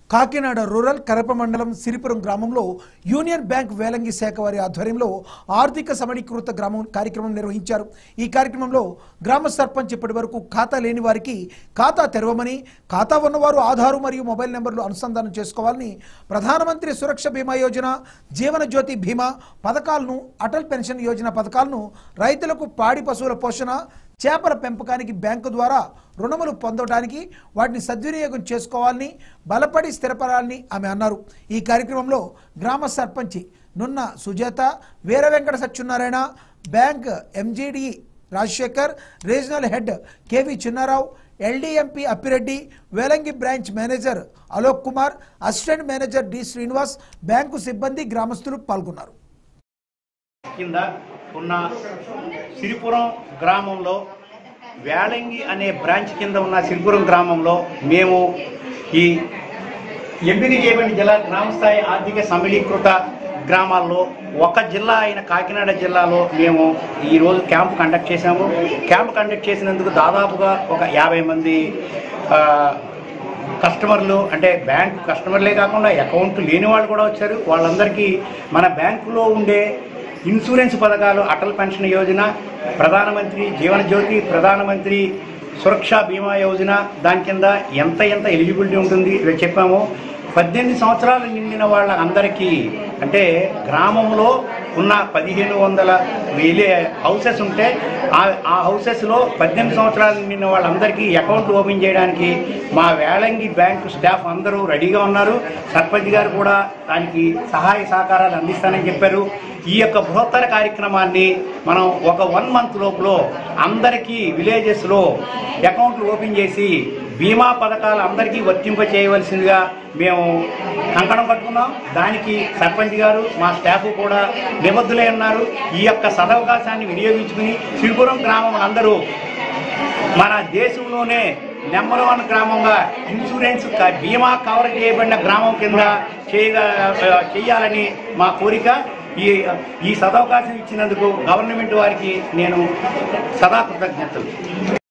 Kakinada rural Karapa మండలం సిరిపురం గ్రామంలో union bank Velangi శాఖ వారి ఆధ్వర్యంలో ఆర్థిక సమీకృత గ్రామం కార్యక్రమం నిర్వహించారు ఈ కార్యక్రమంలో గ్రామ సర్పంచ్ ఇప్పటి వరకు ఖాతా లేని వారికి ఖాతా తెరవమని ఖాతా ఉన్నవారు ఆధారు మరియు మొబైల్ నెంబర్లు అనుసంధానం చేసుకోవాలని ప్రధానమంత్రి సురక్ష బీమా యోజన జీవన జ్యోతి బీమా పథకాలను అటల్ పెన్షన్ యోజన పథకాలను రైతులకు పాడి పశువుల పోషణ చేపల పెంపకానికి బ్యాంకు ద్వారా రుణములు పొందడానికి వాటిని సద్వినియోగం చేసుకోవాలని బలపడి స్థిరపడాలని ఆమె అన్నారు ఈ కార్యక్రమంలో గ్రామ సర్పంచి Nunna Sujatha Veera Venkata Satyanarayana bank MGD Rajasekhar regional head KV Chinnarao LDMP Appireddy Velangi branch manager Alok Kumar assistant manager D Srinivas bank సిబ్బంది గ్రామస్తులు పాల్గొన్నారు కింద ఉన్న సిరిపురం గ్రామంలో వేలంగి అనే బ్రాంచ్ కింద ఉన్న సిరిపురం గ్రామంలో మేము ఈ ఎంపిక చేయబడిన జిల్లా గ్రామ స్థాయి ఆర్థిక సమిళీకృత గ్రామాల్లో ఒక జిల్లా అయిన కాకినాడ జిల్లాలో మేము ఈరోజు క్యాంప్ కండక్ట్ చేశాము క్యాంప్ కండక్ట్ చేసినందుకు దాదాపుగా ఒక యాభై మంది ఆ, కస్టమర్లు అంటే బ్యాంక్ కస్టమర్లే కాకుండా అకౌంట్ లేని వాళ్ళు కూడా వచ్చారు వాళ్ళందరికీ మన బ్యాంకులో ఉండే ఇన్సూరెన్స్ పథకాలు అటల్ పెన్షన్ యోజన ప్రధానమంత్రి జీవన జ్యోతి ప్రధానమంత్రి సురక్ష బీమా యోజన దాని కింద ఎంత ఎంత ఎలిజిబిలిటీ ఉంటుంది ఇవి చెప్పాము పద్దెనిమిది సంవత్సరాలు నిండిన వాళ్ళందరికీ అంటే గ్రామంలో ఉన్న పదిహేను వందల వేలే హౌసెస్ ఉంటే ఆ ఆ హౌసెస్లో పద్దెనిమిది సంవత్సరాలు నిండిన వాళ్ళందరికీ అకౌంట్ ఓపెన్ చేయడానికి మా వేలంగి బ్యాంకు స్టాఫ్ అందరూ రెడీగా ఉన్నారు సర్పంచ్ గారు కూడా దానికి సహాయ సహకారాలు అందిస్తానని చెప్పారు ఈ యొక్క బృహత్తర కార్యక్రమాన్ని మనం ఒక వన్ మంత్ లోపల అందరికీ విలేజెస్లో అకౌంట్లు ఓపెన్ చేసి బీమా పథకాలు అందరికీ వర్తింప చేయవలసిందిగా మేము కంకణం కట్టుకున్నాం దానికి సర్పంచ్ గారు మా స్టాఫ్ కూడా నిబద్ధులై ఉన్నారు ఈ యొక్క సదవకాశాన్ని వినియోగించుకుని సిరిపురం గ్రామం అందరూ మన దేశంలోనే నెంబర్ వన్ గ్రామంగా ఇన్సూరెన్స్ క- బీమా కవర్ చేయబడిన గ్రామం కింద చేయగా చేయాలని మా కోరిక ఈ ఈ సదవకాశం ఇచ్చినందుకు గవర్నమెంట్ వారికి నేను సదా కృతజ్ఞతలు